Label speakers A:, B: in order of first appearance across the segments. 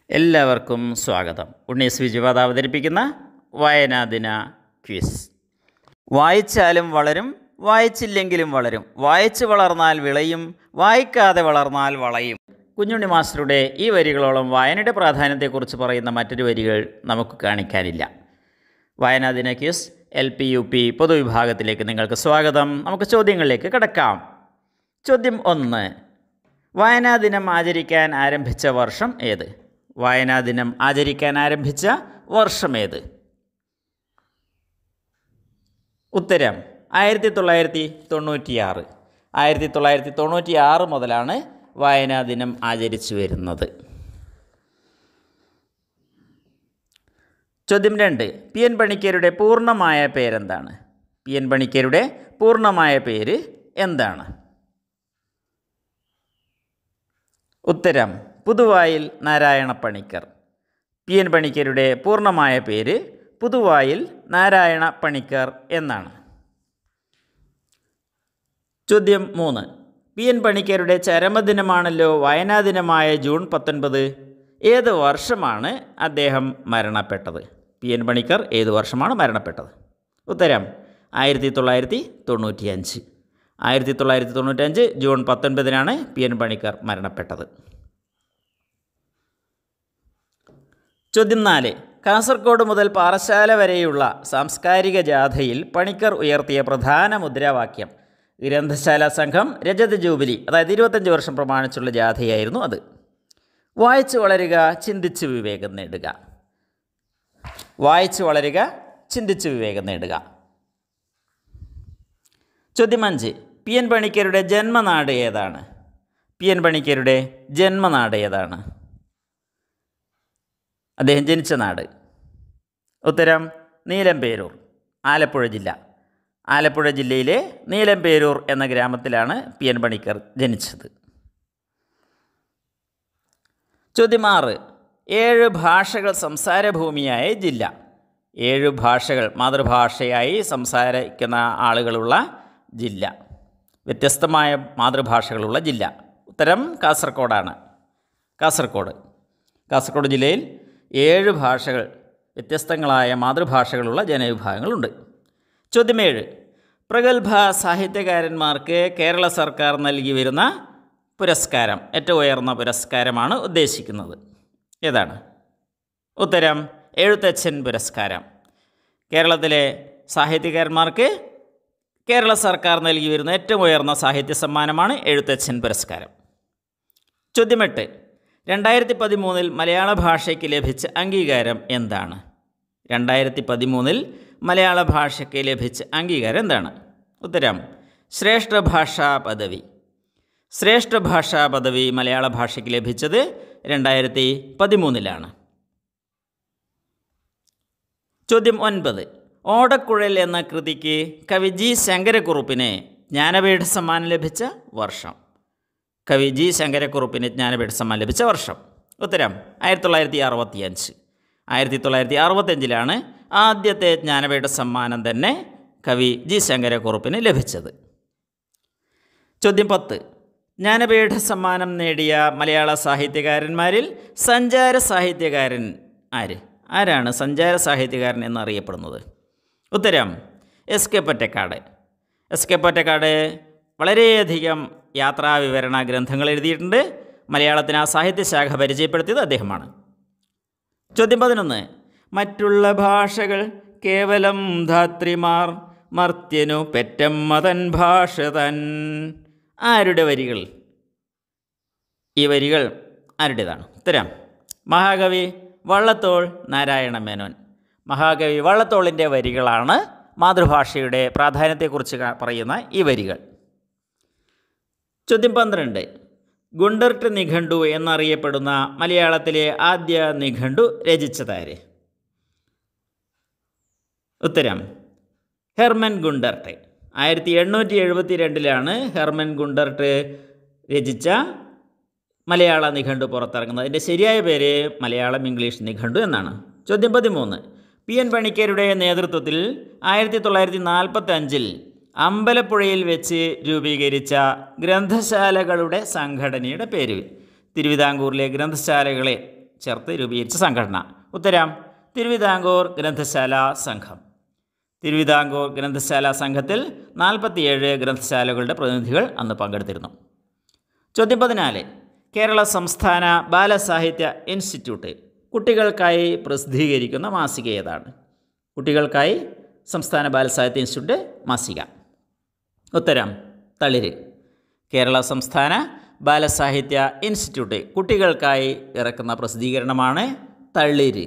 A: എല്ലാവർക്കും സ്വാഗതം ഉണ്ണീസ് വിജയപാത അവതരിപ്പിക്കുന്ന വായനാദിന ക്വിസ് വായിച്ചാലും വളരും വായിച്ചില്ലെങ്കിലും വളരും വായിച്ചു വളർന്നാൽ വിളയും വായിക്കാതെ വളർന്നാൽ വളയും കുഞ്ഞുണ്ണി മാസ്റ്ററുടെ ഈ വരികളോളം വായനയുടെ പ്രാധാന്യത്തെക്കുറിച്ച് പറയുന്ന മറ്റൊരു വരികൾ നമുക്ക് കാണിക്കാനില്ല വായനാദിന quiz L P U P പൊതുവിഭാഗത്തിലേക്ക് നിങ്ങൾക്ക് സ്വാഗതം നമുക്ക് ചോദ്യങ്ങളിലേക്ക് കിടക്കാം ചോദ്യം ഒന്ന് വായനാ ദിനം ആചരിക്കാൻ ആരംഭിച്ച വർഷം ഏത് വായനാ ദിനം ആചരിക്കാൻ ആരംഭിച്ച വർഷം ഏത് ഉത്തരം ആയിരത്തി തൊള്ളായിരത്തി തൊണ്ണൂറ്റിയാറ് ആയിരത്തി തൊള്ളായിരത്തി തൊണ്ണൂറ്റി ആറ് മുതലാണ് വായനാ ദിനം ആചരിച്ചു വരുന്നത് ചോദ്യം രണ്ട് പി എൻ പണിക്കരുടെ പൂർണ്ണമായ പേരെന്താണ് പി എൻ പണിക്കരുടെ പൂർണ്ണമായ പേര് എന്താണ് ഉത്തരം പുതുവായിൽ നാരായണ പണിക്കർ പി എൻ പണിക്കരുടെ പൂർണ്ണമായ പേര് പുതുവായിൽ നാരായണ പണിക്കർ എന്നാണ് ചോദ്യം മൂന്ന് പി എൻ പണിക്കരുടെ ചരമദിനമാണല്ലോ വായനാ ദിനമായ ജൂൺ പത്തൊൻപത് ഏത് വർഷമാണ് അദ്ദേഹം മരണപ്പെട്ടത് പി എൻ പണിക്കർ ഏത് വർഷമാണ് മരണപ്പെട്ടത് ഉത്തരം ആയിരത്തി തൊള്ളായിരത്തി തൊണ്ണൂറ്റിയഞ്ച് ആയിരത്തി തൊള്ളായിരത്തി തൊണ്ണൂറ്റഞ്ച് ജൂൺ പത്തൊൻപതിനാണ് പി എൻ പണിക്കർ മരണപ്പെട്ടത് ചോദ്യം നാല് കാസർഗോഡ് മുതൽ പാറശാല വരെയുള്ള സാംസ്കാരിക ജാഥയിൽ പണിക്കർ ഉയർത്തിയ പ്രധാന മുദ്രാവാക്യം ഗ്രന്ഥശാല സംഘം രജത ജൂബിലി അതായത് ഇരുപത്തഞ്ച് വർഷം പ്രമാണിച്ചുള്ള ജാഥയായിരുന്നു അത് വായിച്ചു വളരുക ചിന്തിച്ച് വിവേകം നേടുക വായിച്ചു വളരുക ചിന്തിച്ച് വിവേകം നേടുക ചോദ്യം അഞ്ച് പി എൻ പണിക്കരുടെ ജന്മനാട് ഏതാണ് പി എൻ പണിക്കരുടെ ജന്മനാട് ഏതാണ് അദ്ദേഹം ജനിച്ച നാട് ഉത്തരം നീലംപേരൂർ ആലപ്പുഴ ജില്ല ആലപ്പുഴ ജില്ലയിലെ നീലംപേരൂർ എന്ന ഗ്രാമത്തിലാണ് പി എൻ പണിക്കർ ജനിച്ചത് ചോദ്യം ആറ് ഏഴ് ഭാഷകൾ സംസാരഭൂമിയായ ജില്ല ഏഴ് ഭാഷകൾ മാതൃഭാഷയായി സംസാരിക്കുന്ന ആളുകളുള്ള ജില്ല വ്യത്യസ്തമായ മാതൃഭാഷകളുള്ള ജില്ല ഉത്തരം കാസർഗോഡാണ് കാസർഗോഡ് കാസർഗോഡ് ജില്ലയിൽ ഏഴ് ഭാഷകൾ വ്യത്യസ്തങ്ങളായ മാതൃഭാഷകളുള്ള ജനവിഭാഗങ്ങളുണ്ട് ചോദ്യം ഏഴ് പ്രഗത്ഭ സാഹിത്യകാരന്മാർക്ക് കേരള സർക്കാർ നൽകി വരുന്ന പുരസ്കാരം ഏറ്റവും ഉയർന്ന പുരസ്കാരമാണ് ഉദ്ദേശിക്കുന്നത് ഏതാണ് ഉത്തരം എഴുത്തച്ഛൻ പുരസ്കാരം കേരളത്തിലെ സാഹിത്യകാരന്മാർക്ക് കേരള സർക്കാർ നൽകി വരുന്ന ഏറ്റവും ഉയർന്ന സാഹിത്യ സമ്മാനമാണ് എഴുത്തച്ഛൻ പുരസ്കാരം ചോദ്യം എട്ട് രണ്ടായിരത്തി പതിമൂന്നിൽ മലയാള ഭാഷയ്ക്ക് ലഭിച്ച അംഗീകാരം എന്താണ് രണ്ടായിരത്തി പതിമൂന്നിൽ മലയാള ഭാഷയ്ക്ക് ലഭിച്ച അംഗീകാരം എന്താണ് ഉത്തരം ശ്രേഷ്ഠ ഭാഷാ പദവി ശ്രേഷ്ഠ ഭാഷാ പദവി മലയാള ഭാഷയ്ക്ക് ലഭിച്ചത് രണ്ടായിരത്തി പതിമൂന്നിലാണ് ചോദ്യം ഒൻപത് ഓടക്കുഴൽ എന്ന കൃതിക്ക് കവി ജി ശങ്കരക്കുറുപ്പിന് ജ്ഞാനപീഠ സമ്മാനം ലഭിച്ച വർഷം കവി ജി ശങ്കരക്കുറുപ്പിന് ജ്ഞാനപീഠ സമ്മാനം ലഭിച്ച വർഷം ഉത്തരം ആയിരത്തി തൊള്ളായിരത്തി അറുപത്തി അഞ്ച് ആയിരത്തി തൊള്ളായിരത്തി അറുപത്തഞ്ചിലാണ് ആദ്യത്തെ ജ്ഞാനപീഠ സമ്മാനം തന്നെ കവി ജി ശങ്കരക്കുറുപ്പിന് ലഭിച്ചത് ചോദ്യം പത്ത് ജ്ഞാനപീഠ സമ്മാനം നേടിയ മലയാള സാഹിത്യകാരന്മാരിൽ സഞ്ചാര സാഹിത്യകാരൻ ആര് ആരാണ് സഞ്ചാര സാഹിത്യകാരൻ എന്നറിയപ്പെടുന്നത് ഉത്തരം S K Pottekkatt S K Pottekkatt വളരെയധികം യാത്രാ വിവരണ ഗ്രന്ഥങ്ങൾ എഴുതിയിട്ടുണ്ട് മലയാളത്തിന് ആ സാഹിത്യശാഖ പരിചയപ്പെടുത്തിയത് അദ്ദേഹമാണ് ചോദ്യം പതിനൊന്ന് മറ്റുള്ള ഭാഷകൾ കേവലം ധാത്രിമാർ മർത്യനു പെറ്റമ്മ തൻ ഭാഷ തൻ ആരുടെ വരികൾ ഈ വരികൾ ആരുടേതാണ് ഉത്തരം മഹാകവി വള്ളത്തോൾ നാരായണ മേനോൻ മഹാകവി വള്ളത്തോളിൻ്റെ വരികളാണ് മാതൃഭാഷയുടെ പ്രാധാന്യത്തെക്കുറിച്ച് ക- പറയുന്ന ഈ വരികൾ ചോദ്യം പന്ത്രണ്ട് ഗുണ്ടർട്ട് നിഘണ്ടു എന്നറിയപ്പെടുന്ന മലയാളത്തിലെ ആദ്യ നിഘണ്ടു രചിച്ചതാര് ഉത്തരം ഹെർമൻ ഗുണ്ടർട്ട് ആയിരത്തി എണ്ണൂറ്റി എഴുപത്തി രണ്ടിലാണ് ഹെർമൻ ഗുണ്ടർട്ട് രചിച്ച മലയാള നിഘണ്ടു പുറത്തിറങ്ങുന്നത് അതിൻ്റെ ശരിയായ പേര് മലയാളം ഇംഗ്ലീഷ് നിഘണ്ടു എന്നാണ് ചോദ്യം പതിമൂന്ന് പി എൻ പണിക്കരുടെ നേതൃത്വത്തിൽ ആയിരത്തി തൊള്ളായിരത്തി നാൽപ്പത്തി അഞ്ചിൽ അമ്പലപ്പുഴയിൽ വെച്ച് രൂപീകരിച്ച ഗ്രന്ഥശാലകളുടെ സംഘടനയുടെ പേര് തിരുവിതാംകൂറിലെ ഗ്രന്ഥശാലകളെ ചേർത്ത് രൂപീകരിച്ച സംഘടന ഉത്തരം തിരുവിതാംകൂർ ഗ്രന്ഥശാല സംഘം തിരുവിതാംകൂർ ഗ്രന്ഥശാല സംഘത്തിൽ നാൽപ്പത്തിയേഴ് ഗ്രന്ഥശാലകളുടെ പ്രതിനിധികൾ അന്ന് പങ്കെടുത്തിരുന്നു ചോദ്യം പതിനാല് കേരള സംസ്ഥാന ബാലസാഹിത്യ ഇൻസ്റ്റിറ്റ്യൂട്ട് കുട്ടികൾക്കായി പ്രസിദ്ധീകരിക്കുന്ന മാസിക ഏതാണ് കുട്ടികൾക്കായി സംസ്ഥാന ബാലസാഹിത്യ ഇൻസ്റ്റിറ്റ്യൂട്ട് മാസിക ഉത്തരം തളിര് കേരള സംസ്ഥാന ബാലസാഹിത്യ ഇൻസ്റ്റിറ്റ്യൂട്ട് കുട്ടികൾക്കായി ഇറക്കുന്ന പ്രസിദ്ധീകരണമാണ് തളിര്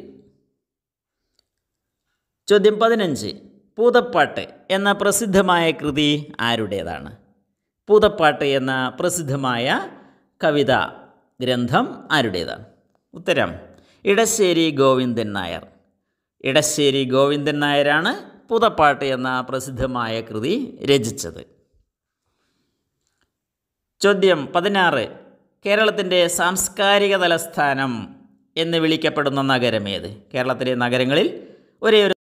A: ചോദ്യം പതിനഞ്ച് പൂതപ്പാട്ട് എന്ന പ്രസിദ്ധമായ കൃതി ആരുടേതാണ് പൂതപ്പാട്ട് എന്ന പ്രസിദ്ധമായ കവിത ഗ്രന്ഥം ആരുടേതാണ് ഉത്തരം ഇടശ്ശേരി ഗോവിന്ദൻ നായർ ഇടശ്ശേരി ഗോവിന്ദൻ നായരാണ് പൂതപ്പാട്ട് എന്ന പ്രസിദ്ധമായ കൃതി രചിച്ചത് ചോദ്യം പതിനാറ് കേരളത്തിൻ്റെ സാംസ്കാരിക തലസ്ഥാനം എന്ന് വിളിക്കപ്പെടുന്ന നഗരമേത് കേരളത്തിലെ നഗരങ്ങളിൽ ഒരേ ഒരു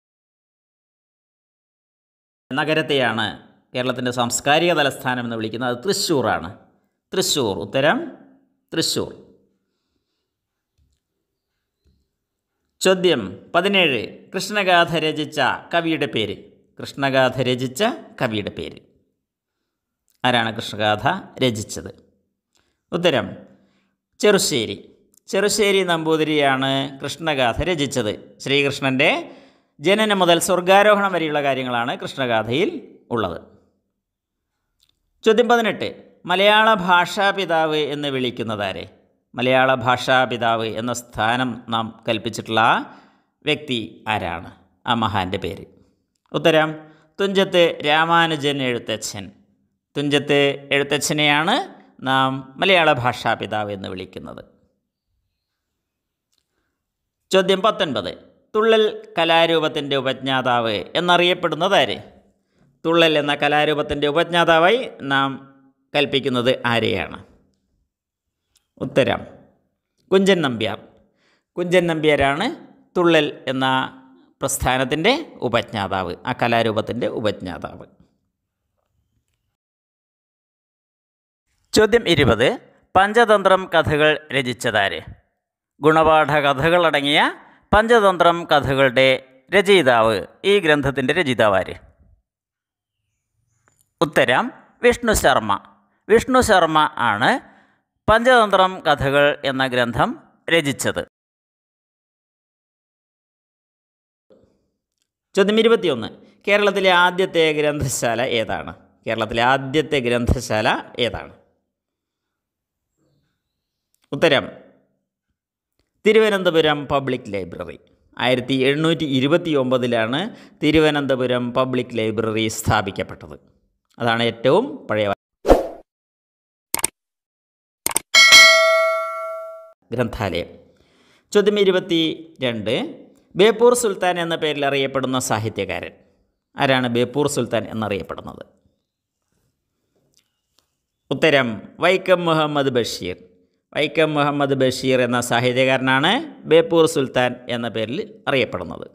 A: നഗരത്തെയാണ് കേരളത്തിൻ്റെ സാംസ്കാരിക തലസ്ഥാനം എന്ന് വിളിക്കുന്നത് അത് തൃശ്ശൂറാണ് തൃശ്ശൂർ ഉത്തരം തൃശ്ശൂർ ചോദ്യം പതിനേഴ് കൃഷ്ണഗാഥ രചിച്ച കവിയുടെ പേര് കൃഷ്ണഗാഥ രചിച്ച കവിയുടെ പേര് ആരാണ് കൃഷ്ണഗാഥ രചിച്ചത് ഉത്തരം ചെറുശ്ശേരി ചെറുശ്ശേരി നമ്പൂതിരിയാണ് കൃഷ്ണഗാഥ രചിച്ചത് ശ്രീകൃഷ്ണൻ്റെ ജനനം മുതൽ സ്വർഗാരോഹണം വരെയുള്ള കാര്യങ്ങളാണ് കൃഷ്ണഗാഥയിൽ ഉള്ളത് ചോദ്യം പതിനെട്ട് മലയാള ഭാഷാപിതാവ് എന്ന് വിളിക്കുന്നതാരെ മലയാള ഭാഷാപിതാവ് എന്ന സ്ഥാനം നാം കൽപ്പിച്ചിട്ടുള്ള ആ വ്യക്തി ആരാണ് ആ മഹാൻ്റെ പേര് ഉത്തരം തുഞ്ചത്ത് രാമാനുജൻ എഴുത്തച്ഛൻ തുഞ്ചത്ത് എഴുത്തച്ഛനെയാണ് നാം മലയാള ഭാഷാപിതാവ് എന്ന് വിളിക്കുന്നത് ചോദ്യം പത്തൊൻപത് തുള്ളൽ കലാരൂപത്തിൻ്റെ ഉപജ്ഞാതാവ് എന്നറിയപ്പെടുന്നതാര് തുള്ളൽ എന്ന കലാരൂപത്തിൻ്റെ ഉപജ്ഞാതാവായി നാം കൽപ്പിക്കുന്നത് ആരെയാണ് ഉത്തരം കുഞ്ചൻ നമ്പ്യാർ കുഞ്ചൻ നമ്പ്യാരാണ് തുള്ളൽ എന്ന പ്രസ്ഥാനത്തിൻ്റെ ഉപജ്ഞാതാവ് ആ കലാരൂപത്തിൻ്റെ ഉപജ്ഞാതാവ് ചോദ്യം ഇരുപത് പഞ്ചതന്ത്രം കഥകൾ രചിച്ചതാര് ഗുണപാഠ കഥകളടങ്ങിയ പഞ്ചതന്ത്രം കഥകളുടെ രചയിതാവ് ഈ ഗ്രന്ഥത്തിൻ്റെ രചയിതാവാര് ഉത്തരം വിഷ്ണു ശർമ്മ വിഷ്ണു ശർമ്മ ആണ് പഞ്ചതന്ത്രം കഥകൾ എന്ന ഗ്രന്ഥം രചിച്ചത് ചോദ്യം ഇരുപത്തിയൊന്ന് കേരളത്തിലെ ആദ്യത്തെ ഗ്രന്ഥശാല ഏതാണ് കേരളത്തിലെ ആദ്യത്തെ ഗ്രന്ഥശാല ഏതാണ് ഉത്തരം തിരുവനന്തപുരം പബ്ലിക് ലൈബ്രറി ആയിരത്തി എണ്ണൂറ്റി ഇരുപത്തി ഒമ്പതിലാണ് തിരുവനന്തപുരം പബ്ലിക് ലൈബ്രറി സ്ഥാപിക്കപ്പെട്ടത് അതാണ് ഏറ്റവും പഴയ ഗ്രന്ഥാലയം ചോദ്യം ഇരുപത്തി രണ്ട് ബേപ്പൂർ സുൽത്താൻ എന്ന പേരിൽ അറിയപ്പെടുന്ന സാഹിത്യകാരൻ ആരാണ് ബേപ്പൂർ സുൽത്താൻ എന്നറിയപ്പെടുന്നത് ഉത്തരം വൈക്കം മുഹമ്മദ് ബഷീർ വൈക്കം മുഹമ്മദ് ബഷീർ എന്ന സാഹിത്യകാരനാണ് ബേപ്പൂർ സുൽത്താൻ എന്ന പേരിൽ അറിയപ്പെടുന്നത്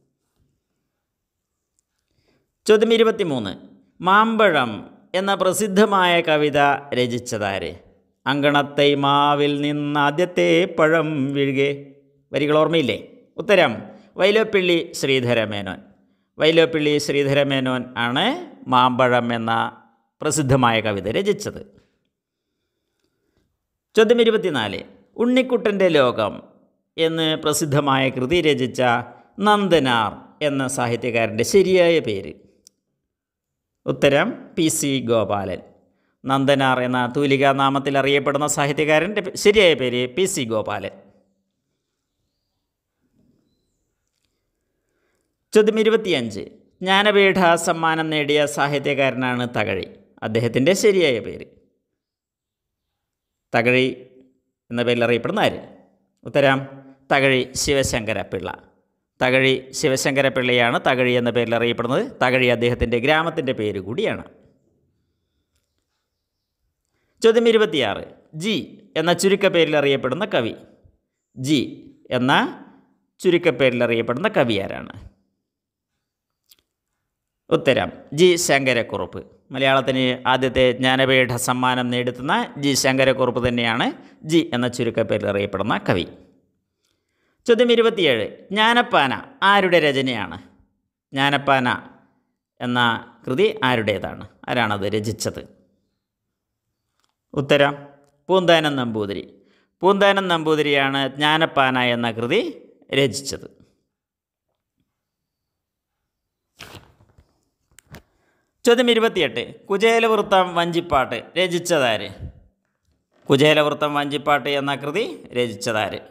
A: ചോദ്യം ഇരുപത്തിമൂന്ന് മാമ്പഴം എന്ന പ്രസിദ്ധമായ കവിത രചിച്ചതാര് അങ്കണത്തൈ മാവിൽ നിന്ന് ആദ്യത്തെ പഴം വീഴുകെ വരികൾ ഓർമ്മയില്ലേ ഉത്തരം വൈലോപ്പിള്ളി ശ്രീധരമേനോൻ വൈലോപ്പിള്ളി ശ്രീധരമേനോൻ ആണ് മാമ്പഴം എന്ന പ്രസിദ്ധമായ കവിത രചിച്ചത് ചോദ്യം ഇരുപത്തിനാല് ഉണ്ണിക്കുട്ടൻ്റെ ലോകം എന്ന് പ്രസിദ്ധമായ കൃതി രചിച്ച നന്ദനാർ എന്ന സാഹിത്യകാരൻ്റെ ശരിയായ പേര് ഉത്തരം പി സി ഗോപാലൻ നന്ദനാർ എന്ന തൂലികാ നാമത്തിൽ അറിയപ്പെടുന്ന സാഹിത്യകാരൻ്റെ ശരിയായ പേര് പി സി ഗോപാലൻ ചോദ്യം ഇരുപത്തിയഞ്ച് ജ്ഞാനപീഠ സമ്മാനം നേടിയ സാഹിത്യകാരനാണ് തകഴി അദ്ദേഹത്തിൻ്റെ ശരിയായ പേര് തകഴി എന്ന പേരിൽ അറിയപ്പെടുന്ന ആര് ഉത്തരം തകഴി ശിവശങ്കര പിള്ള തകഴി ശിവശങ്കര പിള്ളയാണ് തകഴി എന്ന പേരിൽ അറിയപ്പെടുന്നത് തകഴി അദ്ദേഹത്തിൻ്റെ ഗ്രാമത്തിൻ്റെ പേര് കൂടിയാണ് ചോദ്യം ഇരുപത്തിയാറ് ജി എന്ന ചുരുക്കപ്പേരിൽ അറിയപ്പെടുന്ന കവി ജി എന്ന ചുരുക്കപ്പേരിൽ അറിയപ്പെടുന്ന കവി ആരാണ് ഉത്തരം ജി ശങ്കരക്കുറുപ്പ് മലയാളത്തിന് ആദ്യത്തെ ജ്ഞാനപീഠ സമ്മാനം നേടുത്തുന്ന ജി ശങ്കരക്കുറുപ്പ് തന്നെയാണ് ജി എന്ന ചുരുക്കപ്പേരിൽ അറിയപ്പെടുന്ന കവി ചോദ്യം ഇരുപത്തിയേഴ് ജ്ഞാനപ്പാന ആരുടെ രചനയാണ് ജ്ഞാനപ്പാന എന്ന കൃതി ആരുടേതാണ് ആരാണത് രചിച്ചത് ഉത്തരം പൂന്താനം നമ്പൂതിരി പൂന്താനം നമ്പൂതിരിയാണ് ജ്ഞാനപ്പാന എന്ന കൃതി രചിച്ചത് ചോദ്യം ഇരുപത്തിയെട്ട് കുചേലവൃത്തം വഞ്ചിപ്പാട്ട് രചിച്ചതാര് കുചേലവൃത്തം വഞ്ചിപ്പാട്ട് എന്ന കൃതി രചിച്ചതാര്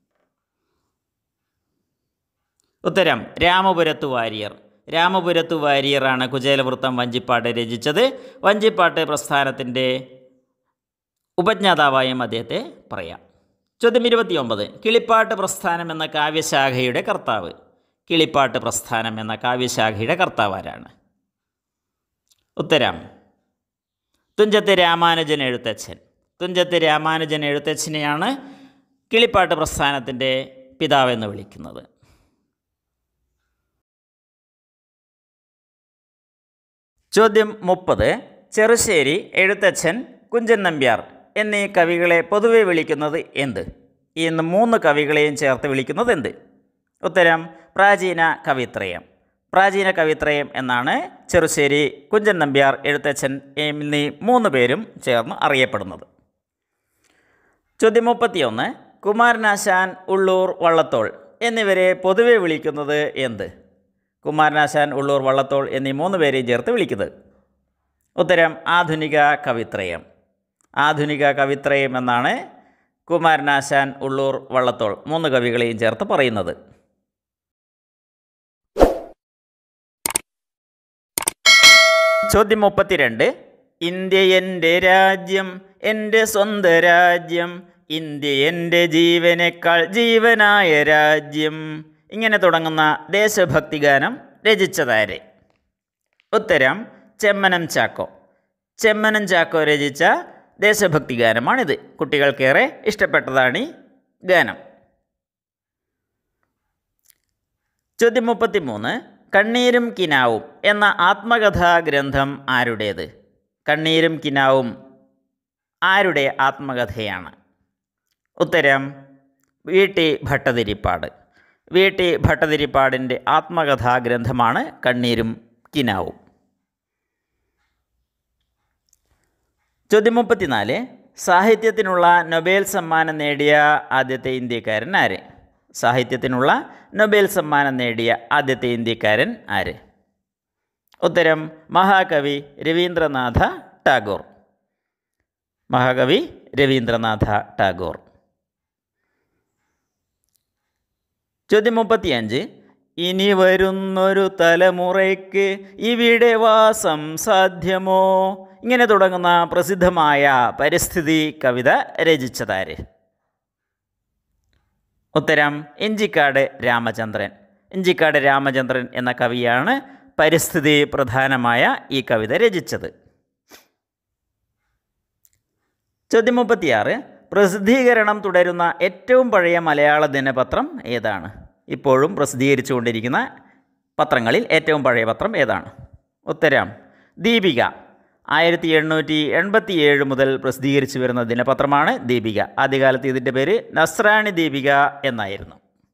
A: ഉത്തരം രാമപുരത്തു വാരിയർ രാമപുരത്തു വാരിയറാണ് കുചേലവൃത്തം വഞ്ചിപ്പാട്ട് രചിച്ചത് വഞ്ചിപ്പാട്ട് പ്രസ്ഥാനത്തിൻ്റെ ഉപജ്ഞാതാവായും അദ്ദേഹത്തെ പറയാം ചോദ്യം ഇരുപത്തിയൊമ്പത് കിളിപ്പാട്ട് പ്രസ്ഥാനം എന്ന കാവ്യശാഖയുടെ കർത്താവ് കിളിപ്പാട്ട് പ്രസ്ഥാനം എന്ന കാവ്യശാഖയുടെ കർത്താവ് ആരാണ് ഉത്തരം തുഞ്ചത്ത് രാമാനുജൻ എഴുത്തച്ഛൻ തുഞ്ചത്ത് രാമാനുജൻ എഴുത്തച്ഛനെയാണ് കിളിപ്പാട്ട് പ്രസ്ഥാനത്തിൻ്റെ പിതാവെന്ന് വിളിക്കുന്നത് ചോദ്യം മുപ്പത് ചെറുശ്ശേരി എഴുത്തച്ഛൻ കുഞ്ചൻ നമ്പ്യാർ എന്നീ കവികളെ പൊതുവെ വിളിക്കുന്നത് എന്ത് ഈ ഇന്ന് മൂന്ന് കവികളെയും ചേർത്ത് വിളിക്കുന്നത് എന്ത് ഉത്തരം പ്രാചീന കവിത്രയം പ്രാചീന കവിത്രയം എന്നാണ് ചെറുശ്ശേരി കുഞ്ചൻ നമ്പ്യാർ എഴുത്തച്ഛൻ എന്നീ മൂന്ന് പേരും ചേർന്ന് അറിയപ്പെടുന്നത് ചോദ്യം മുപ്പത്തിയൊന്ന് കുമാരനാശാൻ ഉള്ളൂർ വള്ളത്തോൾ എന്നിവരെ പൊതുവെ വിളിക്കുന്നത് എന്ത് കുമാരനാശാൻ ഉള്ളൂർ വള്ളത്തോൾ എന്നീ മൂന്ന് പേരെയും ചേർത്ത് വിളിക്കുന്നത് ഉത്തരം ആധുനിക കവിത്രയം ആധുനിക കവിത്രയം എന്നാണ് കുമാരനാശാൻ ഉള്ളൂർ വള്ളത്തോൾ മൂന്ന് കവികളെയും ചേർത്ത് പറയുന്നത് ചോദ്യം മുപ്പത്തിരണ്ട് ഇന്ത്യ എൻ്റെ രാജ്യം എൻ്റെ സ്വന്തം രാജ്യം ഇന്ത്യ എൻ്റെ ജീവനേക്കാൾ ജീവനായ രാജ്യം ഇങ്ങനെ തുടങ്ങുന്ന ദേശഭക്തി ഗാനം രചിച്ചതാര് ഉത്തരം ചെമ്മനം ചാക്കോ ചെമ്മനം ചാക്കോ രചിച്ച ദേശഭക്തി ഗാനമാണിത് കുട്ടികൾക്കേറെ ഇഷ്ടപ്പെട്ടതാണ് ഈ ഗാനം ചോദ്യം മുപ്പത്തിമൂന്ന് കണ്ണീരും കിനാവും എന്ന ആത്മകഥാ ഗ്രന്ഥം ആരുടേത് കണ്ണീരും കിനാവും ആരുടെ ആത്മകഥയാണ് ഉത്തരം V T Bhattathiripad V T ഭട്ടതിരിപ്പാടിൻ്റെ ആത്മകഥാ ഗ്രന്ഥമാണ് കണ്ണീരും കിനാവും ചോദ്യം മുപ്പത്തിനാല് സാഹിത്യത്തിനുള്ള നൊബേൽ സമ്മാനം നേടിയ ആദ്യത്തെ ഇന്ത്യക്കാരൻ ആര് സാഹിത്യത്തിനുള്ള നൊബേൽ സമ്മാനം നേടിയ ആദ്യത്തെ ഇന്ത്യക്കാരൻ ആര് ഉത്തരം മഹാകവി രവീന്ദ്രനാഥ ടാഗോർ മഹാകവി രവീന്ദ്രനാഥ ടാഗോർ ചോദ്യം മുപ്പത്തിയഞ്ച് ഇനി വരുന്നൊരു തലമുറയ്ക്ക് ഇവിടെ വാസം സാധ്യമോ ഇങ്ങനെ തുടങ്ങുന്ന പ്രസിദ്ധമായ പരിസ്ഥിതി കവിത രചിച്ചതാര് ഉത്തരം ഇഞ്ചിക്കാട് രാമചന്ദ്രൻ ഇഞ്ചിക്കാട് രാമചന്ദ്രൻ എന്ന കവിയാണ് പരിസ്ഥിതി പ്രധാനമായ ഈ കവിത രചിച്ചത് ചോദ്യം മുപ്പത്തിയാറ് പ്രസിദ്ധീകരണം തുടരുന്ന ഏറ്റവും പഴയ മലയാള ദിനപത്രം ഏതാണ് ഇപ്പോഴും പ്രസിദ്ധീകരിച്ചുകൊണ്ടിരിക്കുന്ന പത്രങ്ങളിൽ ഏറ്റവും പഴയ പത്രം ഏതാണ് ഉത്തരം ദീപിക ആയിരത്തി എണ്ണൂറ്റി എൺപത്തി ഏഴ് മുതൽ പ്രസിദ്ധീകരിച്ചു വരുന്ന ദിനപത്രമാണ് ദീപിക ആദ്യകാലത്ത് ഇതിൻ്റെ പേര് നസ്രാണി ദീപിക എന്നായിരുന്നു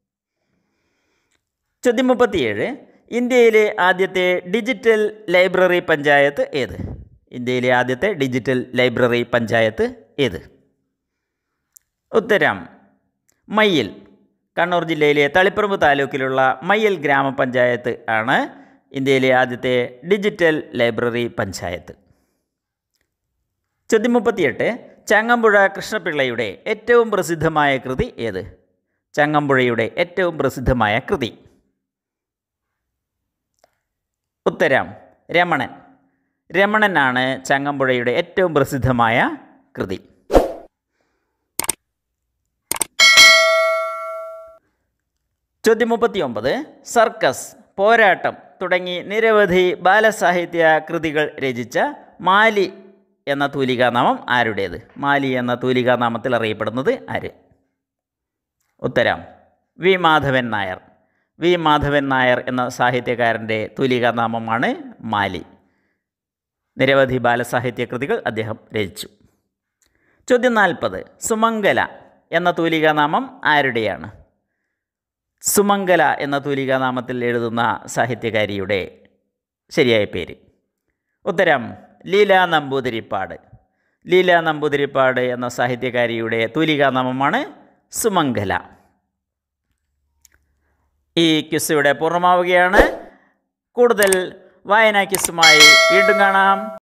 A: ചോദ്യം മുപ്പത്തിയേഴ് ഇന്ത്യയിലെ ആദ്യത്തെ ഡിജിറ്റൽ ലൈബ്രറി പഞ്ചായത്ത് ഏത് ഇന്ത്യയിലെ ആദ്യത്തെ ഡിജിറ്റൽ ലൈബ്രറി പഞ്ചായത്ത് ഏത് ഉത്തരം മയ്യിൽ കണ്ണൂർ ജില്ലയിലെ തളിപ്പറമ്പ് താലൂക്കിലുള്ള മയ്യിൽ ഗ്രാമപഞ്ചായത്ത് ആണ് ഇന്ത്യയിലെ ആദ്യത്തെ ഡിജിറ്റൽ ലൈബ്രറി പഞ്ചായത്ത് ചോദ്യം മുപ്പത്തിയെട്ട് ചങ്ങമ്പുഴ കൃഷ്ണപിള്ളയുടെ ഏറ്റവും പ്രസിദ്ധമായ കൃതി ഏത് ചങ്ങമ്പുഴയുടെ ഏറ്റവും പ്രസിദ്ധമായ കൃതി ഉത്തരം രമണൻ രമണനാണ് ചങ്ങമ്പുഴയുടെ ഏറ്റവും പ്രസിദ്ധമായ കൃതി ചോദ്യം മുപ്പത്തിയൊമ്പത് സർക്കസ് പോരാട്ടം തുടങ്ങി നിരവധി ബാലസാഹിത്യ കൃതികൾ രചിച്ച മാലി എന്ന തൂലികാനാമം ആരുടേത് മാലി എന്ന തൂലികാനാമത്തിൽ അറിയപ്പെടുന്നത് ആര് ഉത്തരം വി മാധവൻ നായർ വി മാധവൻ നായർ എന്ന സാഹിത്യകാരൻ്റെ തൂലികാനാമമാണ് മാലി നിരവധി ബാലസാഹിത്യ കൃതികൾ അദ്ദേഹം രചിച്ചു ചോദ്യം നാൽപ്പത് സുമംഗല എന്ന തൂലികാനാമം ആരുടെയാണ് സുമംഗല എന്ന തൂലികാനാമത്തിൽ എഴുതുന്ന സാഹിത്യകാരിയുടെ ശരിയായ പേര് ഉത്തരം ലീല നമ്പൂതിരിപ്പാട് ലീല നമ്പൂതിരിപ്പാട് എന്ന സാഹിത്യകാരിയുടെ തൂലികാനാമമാണ് സുമംഗല ഈ ക്വിസ് ഇവിടെ പൂർണ്ണമാവുകയാണ് കൂടുതൽ വായനാ ക്വിസുമായി വീണ്ടും കാണാം